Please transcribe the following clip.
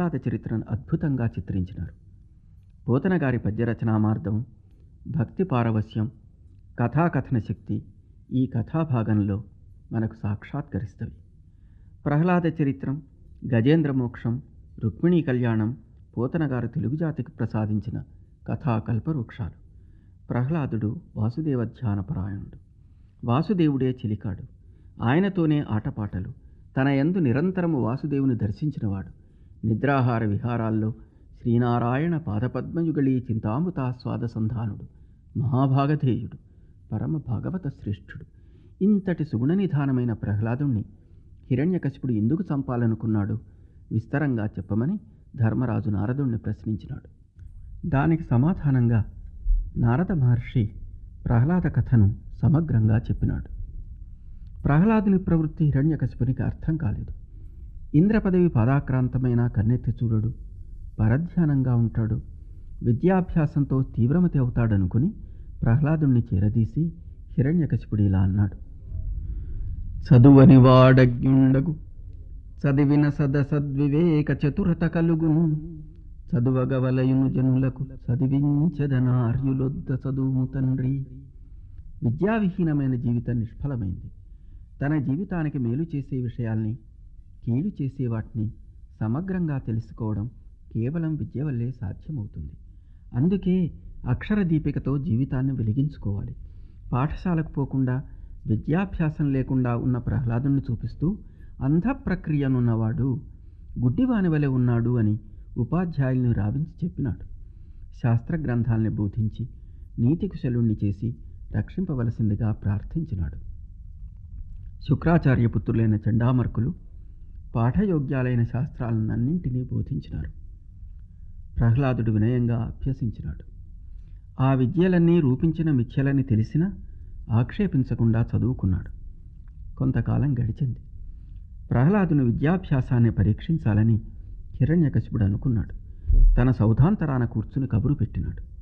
ప్రహ్లాద చరిత్రను అద్భుతంగా చిత్రించినారు పోతన గారి పద్యరచనామార్గం భక్తి పారవస్యం కథాకథన శక్తి ఈ కథాభాగంలో మనకు సాక్షాత్కరిస్తవి ప్రహ్లాద చరిత్రం గజేంద్ర మోక్షం రుక్మిణీ కళ్యాణం పోతన గారు తెలుగు జాతికి ప్రసాదించిన కథా కల్పవృక్షాలు ప్రహ్లాదుడు వాసుదేవ ధ్యానపరాయణుడు వాసుదేవుడే చిలికాడు ఆయనతోనే ఆటపాటలు తన యందు నిరంతరము వాసుదేవుని దర్శించినవాడు నిద్రాహార విహారాల్లో శ్రీనారాయణ పాదపద్మయుగళీ చింతామృతాస్వాద సంధానుడు మహాభాగధేయుడు పరమ భాగవత శ్రేష్ఠుడు ఇంతటి సుగుణ నిధానమైన ప్రహ్లాదుణ్ణి హిరణ్యకశిపుడు ఎందుకు చంపాలనుకున్నాడు విస్తరంగా చెప్పమని ధర్మరాజు నారదుణ్ణి ప్రశ్నించినాడు దానికి సమాధానంగా నారద మహర్షి ప్రహ్లాద కథను సమగ్రంగా చెప్పినాడు ప్రహ్లాదుని ప్రవృత్తి హిరణ్యకశిపునికి అర్థం కాలేదు ఇంద్ర పదవి పదాక్రాంతమైన కన్నెత్తి చూడడు పరధ్యానంగా ఉంటాడు విద్యాభ్యాసంతో తీవ్రమతి అవుతాడనుకుని ప్రహ్లాదుణ్ణి చేరదీసి హిరణ్యకశిపుడు ఇలా అన్నాడు చదువని వాడజ్ఞుండగు చదివిన సద సద్వివేక చతురత కలుగును చదువగవలయును జనులకు చదివించదనార్యులొద్ద చదువు తండ్రి విద్యావిహీనమైన జీవితం నిష్ఫలమైంది తన జీవితానికి మేలు చేసే విషయాల్ని కీడు చేసే వాటిని సమగ్రంగా తెలుసుకోవడం కేవలం విద్య వల్లే సాధ్యమవుతుంది అందుకే అక్షర దీపికతో జీవితాన్ని వెలిగించుకోవాలి పాఠశాలకు పోకుండా విద్యాభ్యాసం లేకుండా ఉన్న ప్రహ్లాదుని చూపిస్తూ అంధ ప్రక్రియనున్నవాడు గుడ్డివాని వలె ఉన్నాడు అని ఉపాధ్యాయుల్ని రావించి చెప్పినాడు శాస్త్ర గ్రంథాల్ని బోధించి నీతి కుశలుణ్ణి చేసి రక్షింపవలసిందిగా ప్రార్థించినాడు శుక్రాచార్య పుత్రులైన చండామర్కులు పాఠయోగ్యాలైన శాస్త్రాలన్నింటినీ బోధించినారు ప్రహ్లాదుడు వినయంగా అభ్యసించినాడు ఆ విద్యలన్నీ రూపించిన మిథ్యలని తెలిసినా ఆక్షేపించకుండా చదువుకున్నాడు కొంతకాలం గడిచింది ప్రహ్లాదుని విద్యాభ్యాసాన్ని పరీక్షించాలని హిరణ్యకశిపుడు అనుకున్నాడు తన సౌధాంతరాన కూర్చుని కబురు పెట్టినాడు